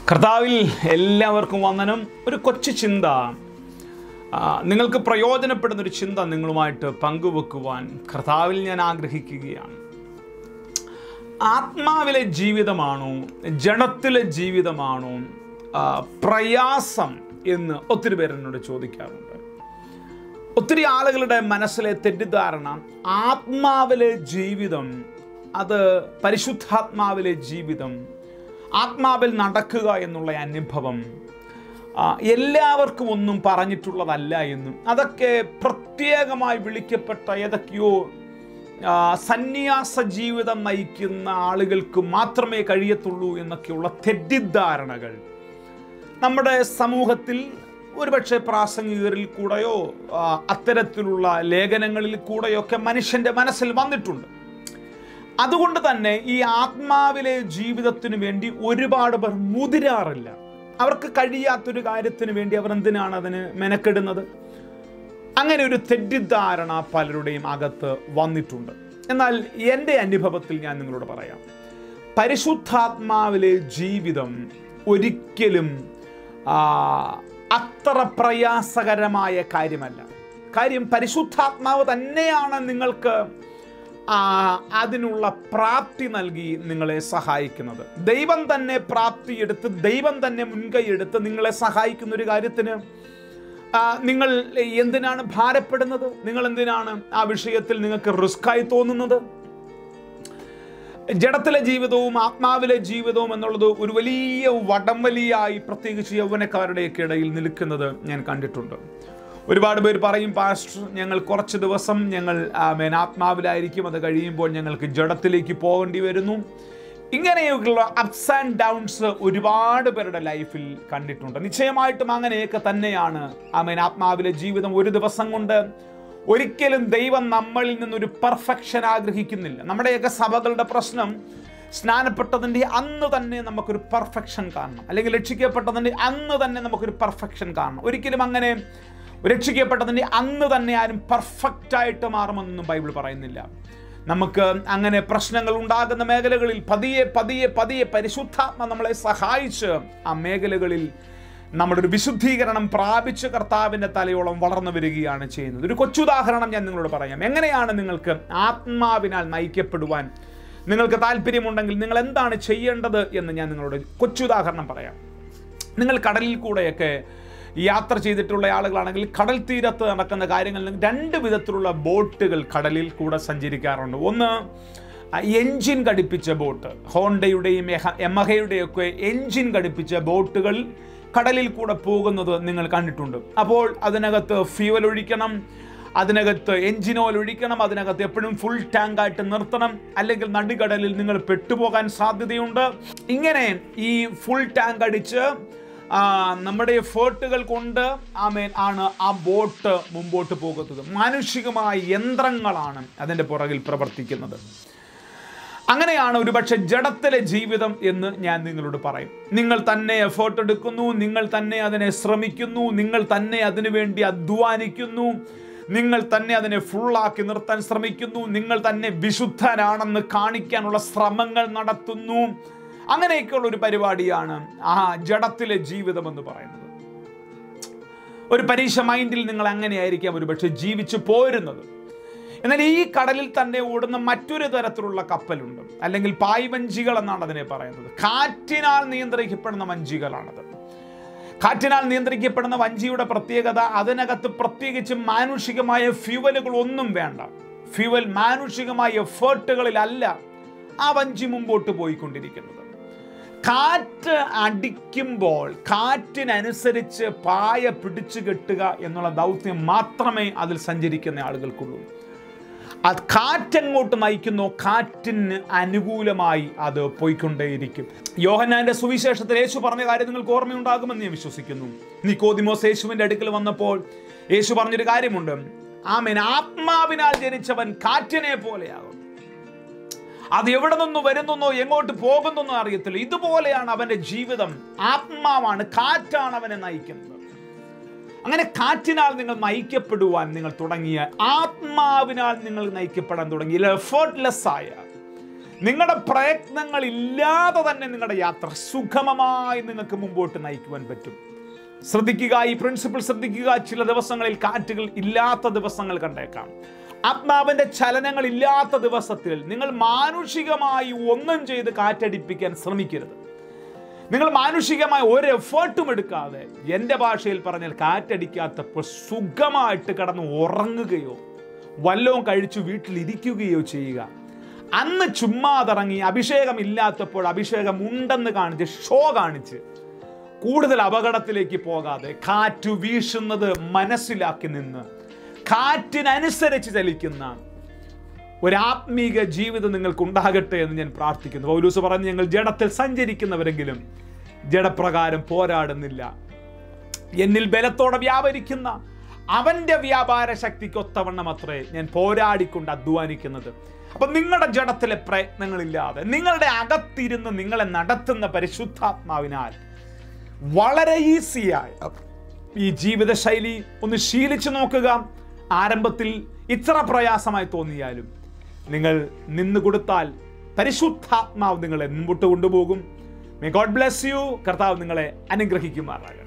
കർത്താവിൽ എല്ലാവർക്കും വന്ദനം ഒരു കൊച്ചു ചിന്ത ആ, നിങ്ങൾക്ക് പ്രയോജനപ്പെടുന്ന ഒരു ചിന്ത നിങ്ങളുമായിട്ട് പങ്കുവെക്കുവാൻ കർത്താവിൽ ഞാൻ ആഗ്രഹിക്കുകയാണ് ആത്മാവിലെ ജീവിതമാണോ ജഡത്തിലെ ജീവിതമാണോ ആ, പ്രയാസം എന്ന് ഒത്തിരി പേർ എന്നോട് ചോദിക്കാറുണ്ട് ഒത്തിരി ആളുകളുടെ മനസ്സിലെ തെറ്റിദ്ധാരണ ആത്മാവിലെ ജീവിതം അത് പരിശുദ്ധാത്മാവിലെ ജീവിതം ആത്മാവിൽ നടക്കുക എന്നുള്ള അനുഭവം ആ, എല്ലാവർക്കും ഒന്നും പറഞ്ഞിട്ടുള്ളതല്ല എന്നും അതൊക്കെ പ്രത്യേകമായി വിളിക്കപ്പെട്ട ഏതൊക്കെയോ ആ, സന്യാസ ജീവിതം നയിക്കുന്ന ആളുകൾക്ക് മാത്രമേ കഴിയത്തുള്ളൂ എന്നൊക്കെയുള്ള തെറ്റിദ്ധാരണകൾ നമ്മുടെ സമൂഹത്തിൽ ഒരുപക്ഷെ പ്രാസംഗികരിൽ കൂടെയോ ആ, അത്തരത്തിലുള്ള ലേഖനങ്ങളിൽ കൂടെയോ ഒക്കെ മനുഷ്യന്റെ മനസ്സിൽ വന്നിട്ടുണ്ട് അതുകൊണ്ട് തന്നെ ഈ ആത്മാവിലെ ജീവിതത്തിന് വേണ്ടി ഒരുപാട് പേർ മുതിരാറില്ല അവർക്ക് കഴിയാത്തൊരു കാര്യത്തിന് വേണ്ടി അവർ എന്തിനാണ് അതിന് മെനക്കെടുന്നത് അങ്ങനെ ഒരു തെറ്റിദ്ധാരണ പലരുടെയും അകത്ത് വന്നിട്ടുണ്ട് എന്നാൽ എൻ്റെ അനുഭവത്തിൽ ഞാൻ നിങ്ങളോട് പറയാം പരിശുദ്ധാത്മാവിലെ ജീവിതം ഒരിക്കലും ആ, അത്ര പ്രയാസകരമായ കാര്യമല്ല കാര്യം പരിശുദ്ധാത്മാവ് തന്നെയാണ് നിങ്ങൾക്ക് ആ, അതിനുള്ള പ്രാപ്തി നൽകി നിങ്ങളെ സഹായിക്കുന്നത് ദൈവം തന്നെ പ്രാപ്തി എടുത്ത് ദൈവം തന്നെ മുൻകൈ എടുത്ത് നിങ്ങളെ സഹായിക്കുന്ന ഒരു കാര്യത്തിന് ആ, നിങ്ങൾ എന്തിനാണ് ഭാരപ്പെടുന്നത് നിങ്ങൾ എന്തിനാണ് ആ വിഷയത്തിൽ നിങ്ങൾക്ക് റിസ്ക്കായി തോന്നുന്നത് ജഡത്തിലെ ജീവിതവും ആത്മാവിലെ ജീവിതവും എന്നുള്ളത് ഒരു വലിയ വടംവലിയായി പ്രത്യേകിച്ച് യൗവനക്കാരുടെയൊക്കെ ഇടയിൽ നിൽക്കുന്നത് ഞാൻ കണ്ടിട്ടുണ്ട് ഒരുപാട് പേര് പറയും പാസ്റ്റർ ഞങ്ങൾ കുറച്ച് ദിവസം ഞങ്ങൾ ആമേൻ ആത്മാവിലായിരിക്കും അത് കഴിയുമ്പോൾ ഞങ്ങൾക്ക് ജഡത്തിലേക്ക് പോകേണ്ടി വരുന്നു ഇങ്ങനെയൊക്കെയുള്ള അപ്സ് ആൻഡ് ഡൗൺസ് ഒരുപാട് പേരുടെ ലൈഫിൽ കണ്ടിട്ടുണ്ട് നിശ്ചയമായിട്ടും അങ്ങനെയൊക്കെ തന്നെയാണ് ആമേൻ ആത്മാവിലെ ജീവിതം ഒരു ദിവസം കൊണ്ട് ഒരിക്കലും ദൈവം നമ്മളിൽ നിന്നൊരു പെർഫെക്ഷൻ ആഗ്രഹിക്കുന്നില്ല നമ്മുടെയൊക്കെ സഭകളുടെ പ്രശ്നം സ്നാനപ്പെട്ടതിൻ്റെ അന്ന് തന്നെ നമുക്കൊരു പെർഫെക്ഷൻ കാണണം അല്ലെങ്കിൽ രക്ഷിക്കപ്പെട്ടതിൻ്റെ അന്ന് തന്നെ നമുക്കൊരു പെർഫെക്ഷൻ കാണണം ഒരിക്കലും അങ്ങനെ രക്ഷിക്കപ്പെട്ടതിൻ്റെ അന്ന് തന്നെ ആരും പെർഫെക്റ്റ് ആയിട്ട് മാറുമെന്നൊന്നും ബൈബിൾ പറയുന്നില്ല നമുക്ക് അങ്ങനെ പ്രശ്നങ്ങൾ ഉണ്ടാകുന്ന മേഖലകളിൽ പതിയെ പതിയെ പതിയെ പരിശുദ്ധാത്മ നമ്മളെ സഹായിച്ച് ആ മേഖലകളിൽ നമ്മുടെ ഒരു വിശുദ്ധീകരണം പ്രാപിച്ച് കർത്താവിൻ്റെ തലയോളം വളർന്നു വരികയാണ് ചെയ്യുന്നത് ഒരു കൊച്ചുദാഹരണം ഞാൻ നിങ്ങളോട് പറയാം എങ്ങനെയാണ് നിങ്ങൾക്ക് ആത്മാവിനാൽ നയിക്കപ്പെടുവാൻ നിങ്ങൾക്ക് താല്പര്യമുണ്ടെങ്കിൽ നിങ്ങൾ എന്താണ് ചെയ്യേണ്ടത് എന്ന് ഞാൻ നിങ്ങളോട് കൊച്ചുദാഹരണം പറയാം നിങ്ങൾ കടലിൽ കൂടെയൊക്കെ യാത്ര ചെയ്തിട്ടുള്ള ആളുകളാണെങ്കിൽ കടൽ തീരത്ത് നടക്കുന്ന കാര്യങ്ങളിൽ രണ്ട് വിധത്തിലുള്ള ബോട്ടുകൾ കടലിൽ കൂടെ സഞ്ചരിക്കാറുണ്ട് ഒന്ന് എൻജിൻ ഘടിപ്പിച്ച ബോട്ട് ഹോണ്ടയുടെയും എമഹയുടെയും ഒക്കെ എൻജിൻ ഘടിപ്പിച്ച ബോട്ടുകൾ കടലിൽ കൂടെ പോകുന്നത് നിങ്ങൾ കണ്ടിട്ടുണ്ട് അപ്പോൾ അതിനകത്ത് ഫ്യൂവൽ ഒഴിക്കണം അതിനകത്ത് എഞ്ചിൻ ഓയിൽ ഒഴിക്കണം അതിനകത്ത് എപ്പോഴും ഫുൾ ടാങ്ക് ആയിട്ട് നിർത്തണം അല്ലെങ്കിൽ നടുകടലിൽ നിങ്ങൾ പെട്ടുപോകാൻ സാധ്യതയുണ്ട് ഇങ്ങനെ ഈ ഫുൾ ടാങ്ക് അടിച്ച് ആ, നമ്മുടെ എഫേർട്ടുകൾ കൊണ്ട് ആമേൻ ആണ് ആ ബോട്ട് മുമ്പോട്ട് പോകുന്നത് മാനുഷികമായ യന്ത്രങ്ങളാണ് അതിൻ്റെ പുറകിൽ പ്രവർത്തിക്കുന്നത് അങ്ങനെയാണ് ഒരുപക്ഷെ ജഡത്തിലെ ജീവിതം എന്ന് ഞാൻ നിങ്ങളോട് പറയും നിങ്ങൾ തന്നെ എഫേർട്ട് എടുക്കുന്നു നിങ്ങൾ തന്നെ അതിനെ ശ്രമിക്കുന്നു നിങ്ങൾ തന്നെ അതിനു വേണ്ടി അധ്വാനിക്കുന്നു നിങ്ങൾ തന്നെ അതിനെ ഫുള്ളാക്കി നിർത്താൻ ശ്രമിക്കുന്നു നിങ്ങൾ തന്നെ വിശുദ്ധനാണെന്ന് കാണിക്കാനുള്ള ശ്രമങ്ങൾ നടത്തുന്നു അങ്ങനെയൊക്കെയുള്ള ഒരു പരിപാടിയാണ് ആ ജഡത്തിലെ ജീവിതം എന്ന് പറയുന്നത് ഒരു പരീക്ഷ മൈൻഡിൽ നിങ്ങൾ അങ്ങനെയായിരിക്കാം ഒരുപക്ഷെ ജീവിച്ചു പോരുന്നത് എന്നാൽ ഈ കടലിൽ തന്നെ ഓടുന്ന മറ്റൊരു തരത്തിലുള്ള കപ്പലുണ്ട് അല്ലെങ്കിൽ പായ്വഞ്ചികൾ എന്നാണ് അതിനെ പറയുന്നത് കാറ്റിനാൽ നിയന്ത്രിക്കപ്പെടുന്ന വഞ്ചികളാണത് കാറ്റിനാൽ നിയന്ത്രിക്കപ്പെടുന്ന വഞ്ചിയുടെ പ്രത്യേകത അതിനകത്ത് പ്രത്യേകിച്ച് മാനുഷികമായ ഫ്യൂവലുകൾ ഒന്നും വേണ്ട ഫ്യൂവൽ മാനുഷികമായ എഫേർട്ടുകളിലല്ല ആ വഞ്ചി മുമ്പോട്ട് പോയിക്കൊണ്ടിരിക്കുന്നത് കാറ്റ് അടിക്കുമ്പോൾ കാറ്റിനനുസരിച്ച് പായ പിടിച്ചു കെട്ടുക എന്നുള്ള ദൗത്യം മാത്രമേ അതിൽ സഞ്ചരിക്കുന്ന ആളുകൾക്കുള്ളൂ അത് കാറ്റങ്ങോട്ട് നയിക്കുന്നു കാറ്റിന് അനുകൂലമായി അത് പോയിക്കൊണ്ടേയിരിക്കും യോഹന്നാന്റെ സുവിശേഷത്തിൽ യേശു പറഞ്ഞ കാര്യം നിങ്ങൾക്ക് ഓർമ്മയുണ്ടാകുമെന്ന് ഞാൻ വിശ്വസിക്കുന്നു നിക്കോദിമോസ് യേശുവിന്റെ അടുക്കൽ വന്നപ്പോൾ യേശു പറഞ്ഞൊരു കാര്യമുണ്ട് ആമേൻ ആത്മാവിനാൽ ജനിച്ചവൻ കാറ്റിനെ പോലെയാകും അത് എവിടെ നിന്ന് വരുന്നെന്നോ എങ്ങോട്ട് പോകുന്നെന്നോ അറിയത്തില്ല ഇതുപോലെയാണ് അവന്റെ ജീവിതം ആത്മാവാണ് കാറ്റാണ് അവനെ നയിക്കുന്നത് അങ്ങനെ കാറ്റിനാൽ നിങ്ങൾ നയിക്കപ്പെടുവാൻ നിങ്ങൾ തുടങ്ങിയ ആത്മാവിനാൽ നിങ്ങൾ നയിക്കപ്പെടാൻ തുടങ്ങി എഫേർട്ട്ലെസ് ആയ നിങ്ങളുടെ പ്രയത്നങ്ങൾ ഇല്ലാതെ തന്നെ നിങ്ങളുടെ യാത്ര സുഗമമായി നിങ്ങൾക്ക് മുമ്പോട്ട് നയിക്കുവാൻ പറ്റും ശ്രദ്ധിക്കുക ഈ പ്രിൻസിപ്പിൾ ശ്രദ്ധിക്കുക ചില ദിവസങ്ങളിൽ കാറ്റുകൾ ഇല്ലാത്ത ദിവസങ്ങൾ കണ്ടേക്കാം ആത്മാവിന്റെ ചലനങ്ങൾ ഇല്ലാത്ത ദിവസത്തിൽ നിങ്ങൾ മാനുഷികമായി ഒന്നും ചെയ്ത് കാറ്റടിപ്പിക്കാൻ ശ്രമിക്കരുത് നിങ്ങൾ മാനുഷികമായ ഒരു എഫേർട്ടും എടുക്കാതെ എൻ്റെ ഭാഷയിൽ പറഞ്ഞാൽ കാറ്റടിക്കാത്തപ്പോൾ സുഖമായിട്ട് കിടന്ന് ഉറങ്ങുകയോ വല്ലവും കഴിച്ചു വീട്ടിലിരിക്കുകയോ ചെയ്യുക അന്ന് ചുമ്മാതിറങ്ങി അഭിഷേകം ഇല്ലാത്തപ്പോൾ അഭിഷേകം ഉണ്ടെന്ന് കാണിച്ച് ഷോ കാണിച്ച് കൂടുതൽ അപകടത്തിലേക്ക് പോകാതെ കാറ്റ് വീശുന്നത് മനസ്സിലാക്കി നിന്ന് കാറ്റിനനുസരിച്ച് ചലിക്കുന്ന ഒരു ആത്മീക ജീവിതം നിങ്ങൾക്ക് ഉണ്ടാകട്ടെ എന്ന് ഞാൻ പ്രാർത്ഥിക്കുന്നു പൗലൂസ് പറഞ്ഞ് ഞങ്ങൾ ജഡത്തിൽ സഞ്ചരിക്കുന്നവരെങ്കിലും ജഡപ്രകാരം പോരാടുന്നില്ല എന്നിൽ ബലത്തോടെ വ്യാപരിക്കുന്ന അവന്റെ വ്യാപാര ശക്തിക്ക് ഒത്തവണ്ണം അത്രേ ഞാൻ പോരാടിക്കൊണ്ട് അധ്വാനിക്കുന്നത് അപ്പൊ നിങ്ങളുടെ ജഡത്തിലെ പ്രയത്നങ്ങളില്ലാതെ നിങ്ങളുടെ അകത്തിരുന്ന് നിങ്ങളെ നടത്തുന്ന പരിശുദ്ധാത്മാവിനാൽ വളരെ ഈസിയായി ഈ ജീവിതശൈലി ഒന്ന് ശീലിച്ചു നോക്കുക ആരംഭത്തിൽ ഇത്ര പ്രയാസമായി തോന്നിയാലും നിങ്ങൾ നിന്ന് കൊടുത്താൽ പരിശുദ്ധാത്മാവ് നിങ്ങളെ മുമ്പോട്ട് കൊണ്ടുപോകും മേ ഗോഡ് ബ്ലെസ് യു കർത്താവ് നിങ്ങളെ അനുഗ്രഹിക്കുമാറാകട്ടെ